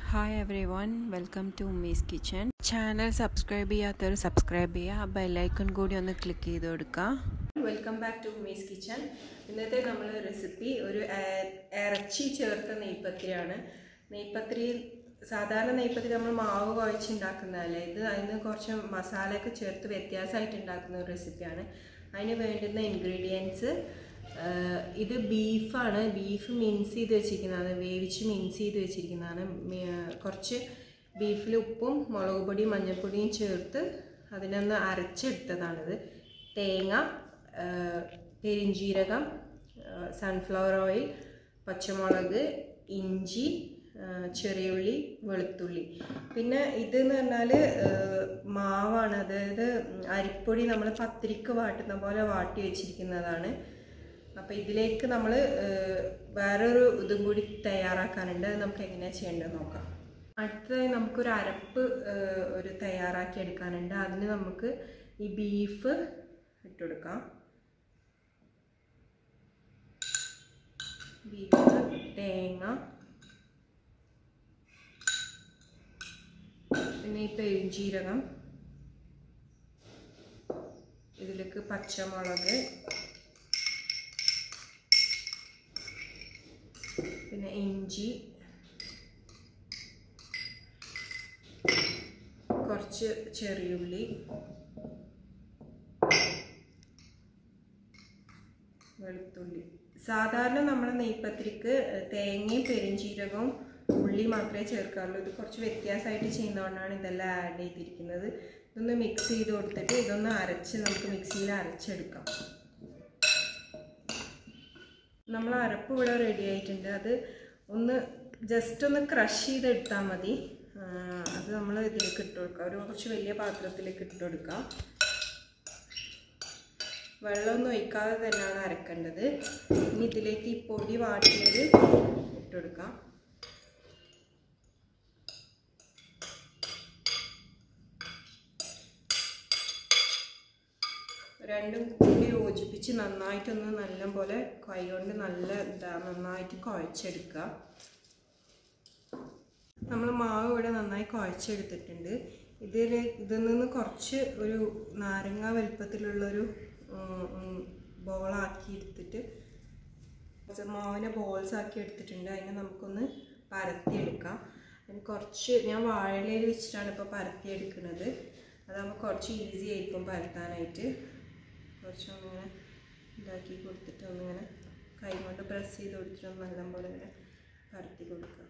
hi everyone welcome to Ummi's kitchen channel subscribe ചെയ്യാത്തവർ subscribe ചെയ്യുക ആ ബെല്ലൈക്കൺ കൂടി ഒന്ന് ക്ലിക്ക് ചെയ്ത് കൊടുക്കുക welcome back to Ummi's kitchen ഇന്നത്തെ നമ്മൾ റെസിപ്പി ഒരു ഏ- ഇറച്ചി ചേർത്ത നെയ്പത്തിരിയാണ് നെയ്പത്തിരി സാധാരണ നെയ്പത്തിരി നമ്മൾ മാവ് കുഴച്ചുണ്ടാക്കുന്നതല്ലേ ഇത് അതിന് കുറച്ച് മസാലയൊക്കെ ചേർത്ത് വ്യത്യാസമായിട്ട് ഉണ്ടാക്കുന്ന ഒരു റെസിപ്പിയാണ് അതിന് വേണ്ടുന്ന ഇൻഗ്രീഡിയൻസ് ആഹ് ഇത് ബീഫാണ് ബീഫ് മിൻസ് ചെയ്ത് വെച്ചിരിക്കുന്നതാണ് വേവിച്ച് മിൻസ് ചെയ്ത് വെച്ചിരിക്കുന്നതാണ് മി- കുറച്ച് ബീഫിൽ ഉപ്പും മുളക് പൊടിയും മഞ്ഞൾപ്പൊടിയും ചേർത്ത് അതിനൊന്ന് അരച്ചെടുത്തതാണിത് തേങ്ങ ആഹ് പെരിഞ്ജീരകം ആഹ് സൺഫ്ലവർ ഓയിൽ പച്ചമുളക് ഇഞ്ചി ആഹ് ചെറിയുള്ളി വെളുത്തുള്ളി പിന്നെ ഇതെന്ന് പറഞ്ഞാൽ മാവാണ് അതായത് അരിപ്പൊടി നമ്മൾ പത്തിരിക്ക് വാട്ടുന്ന പോലെ വാട്ടി വെച്ചിരിക്കുന്നതാണ് അപ്പോൾ ഇതിലേക്ക് നമ്മൾ വേറൊരു ഇതും കൂടി തയ്യാറാക്കാനുണ്ട് അത് നമുക്ക് എങ്ങനെയാണ് ചെയ്യേണ്ടത് നോക്കാം അടുത്തതായി നമുക്കൊരു അരപ്പ് ഏഹ്, ഒരു തയ്യാറാക്കി എടുക്കാനുണ്ട് അതിന് നമുക്ക് ഈ ബീഫ് ഇട്ടുകൊടുക്കാം ബീഫ് തേങ്ങ പിന്നെ ഈ പെരുംജീരകം ഇതിലേക്ക് പച്ചമുളക് പിന്നെ ഇഞ്ചി കുറച്ച് ചെറിയുള്ളി വെളുത്തുള്ളി സാധാരണ നമ്മുടെ നെയ്പത്തിരിക്ക് തേങ്ങയും പെരിഞ്ചീരകവും ഉള്ളി മാത്രമേ ചേർക്കാറുള്ളൂ ഇത് കുറച്ച് വ്യത്യാസമായിട്ട് ചെയ്യുന്നതുകൊണ്ടാണ് ഇതെല്ലാം ആഡ് ചെയ്തിരിക്കുന്നത് ഇതൊന്ന് മിക്സ് ചെയ്ത് കൊടുത്തിട്ട് ഇതൊന്ന് അരച്ച് നമുക്ക് മിക്സിയിൽ അരച്ചെടുക്കാം നമ്മൾ അരപ്പ് ഇവിടെ റെഡി ആയിട്ടുണ്ട് അത് ഒന്ന് ജസ്റ്റ് ഒന്ന് ക്രഷ് ചെയ്തെടുത്താൽ മതി ആ, അത് നമ്മൾ ഇതിലേക്ക് ഇട്ട് കൊടുക്കുക ഒരു കുറച്ച് വലിയ പാത്രത്തിലേക്ക് ഇട്ട് കൊടുക്കുക വെള്ളമൊന്നും ഒഴിക്കാതെ തന്നെയാണ് അരക്കേണ്ടത് ഇനി ഇതിലേക്ക് ഈ പൊടി വാട്ടിയത് ഇട്ട് കൊടുക്കാം രണ്ടും കൂടി യോജിപ്പിച്ച് നന്നായിട്ടൊന്ന് നല്ല പോലെ കൈ കൊണ്ട് നല്ല ഇതാ നന്നായിട്ട് കുഴച്ചെടുക്കുക നമ്മൾ മാവ് ഇവിടെ നന്നായി കുഴച്ചെടുത്തിട്ടുണ്ട് ഇതിൽ ഇതിൽ നിന്ന് കുറച്ച് ഒരു നാരങ്ങ വലുപ്പത്തിലുള്ളൊരു ബോളാക്കി എടുത്തിട്ട് കുറച്ച് മാവിനെ ബോൾസ് ആക്കി എടുത്തിട്ടുണ്ട് അതിനെ നമുക്കൊന്ന് പരത്തിയെടുക്കാം അതിന് കുറച്ച് ഞാൻ വാഴയിലയിൽ വെച്ചിട്ടാണ് ഇപ്പോൾ പരത്തിയെടുക്കുന്നത് അതാകുമ്പോൾ കുറച്ച് ഈസി ആയിരിക്കും പരത്താനായിട്ട് കുറച്ചൊന്നിങ്ങനെ ഇതാക്കി കൊടുത്തിട്ട് ഒന്നിങ്ങനെ കൈ കൊണ്ട് പ്രസ് ചെയ്ത് കൊടുത്തിട്ട് ഒന്ന് നല്ലപോലെ ഇങ്ങനെ പരത്തി കൊടുക്കുക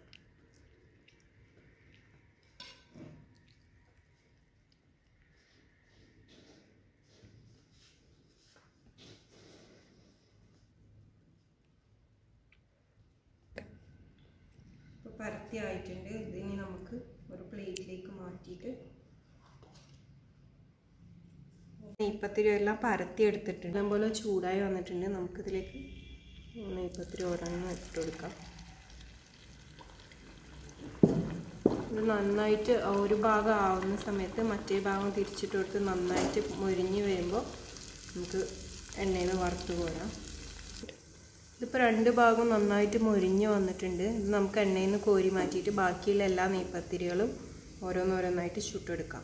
ഇപ്പോൾ പരത്തി ആയിട്ടുണ്ട് ഇതിനി നമുക്ക് ഒരു പ്ലേറ്റിലേക്ക് മാറ്റിയിട്ട് നെയ്പ്പത്തിരി എല്ലാം പരത്തി എടുത്തിട്ടുണ്ട് അതുപോലെ ചൂടായി വന്നിട്ടുണ്ട് നമുക്കിതിലേക്ക് നെയ്പ്പത്തിരി ഒരെണ്ണം ഇട്ട് കൊടുക്കാം ഇത് നന്നായിട്ട് ഒരു ഭാഗം ആവുന്ന സമയത്ത് മറ്റേ ഭാഗം തിരിച്ചിട്ട് കൊടുത്ത് നന്നായിട്ട് മൊരിഞ്ഞ് വരുമ്പോൾ നമുക്ക് എണ്ണയിൽ നിന്ന് വറുത്ത് പോരാം ഇതിപ്പോൾ രണ്ട് ഭാഗം നന്നായിട്ട് മൊരിഞ്ഞ് വന്നിട്ടുണ്ട് ഇത് നമുക്ക് എണ്ണയിൽ നിന്ന് കോരി മാറ്റിയിട്ട് ബാക്കിയുള്ള എല്ലാ നെയ്പ്പത്തിരികളും ഓരോന്നോരോന്നായിട്ട് ചുട്ടെടുക്കാം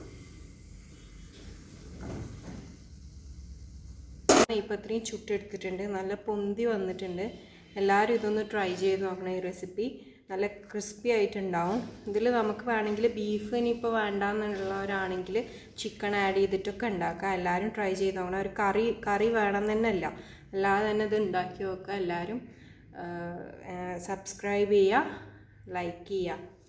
നെയ്പ്പത്തിരിയും ചുട്ടെടുത്തിട്ടുണ്ട് നല്ല പൊന്തി വന്നിട്ടുണ്ട് എല്ലാവരും ഇതൊന്ന് ട്രൈ ചെയ്ത് നോക്കണം ഈ റെസിപ്പി നല്ല ക്രിസ്പി ആയിട്ടുണ്ടാവും ഇതിൽ നമുക്ക് വേണമെങ്കിൽ ബീഫ് ഇനിയിപ്പോൾ വേണ്ടാന്നുള്ളവരാണെങ്കിൽ ചിക്കൻ ആഡ് ചെയ്തിട്ടൊക്കെ ഉണ്ടാക്കാം എല്ലാവരും ട്രൈ ചെയ്ത് നോക്കണം ഒരു കറി കറി വേണം തന്നെയല്ല അല്ലാതെ തന്നെ ഇത് ഉണ്ടാക്കി നോക്കുക എല്ലാവരും സബ്സ്ക്രൈബ് ചെയ്യുക ലൈക്ക് ചെയ്യുക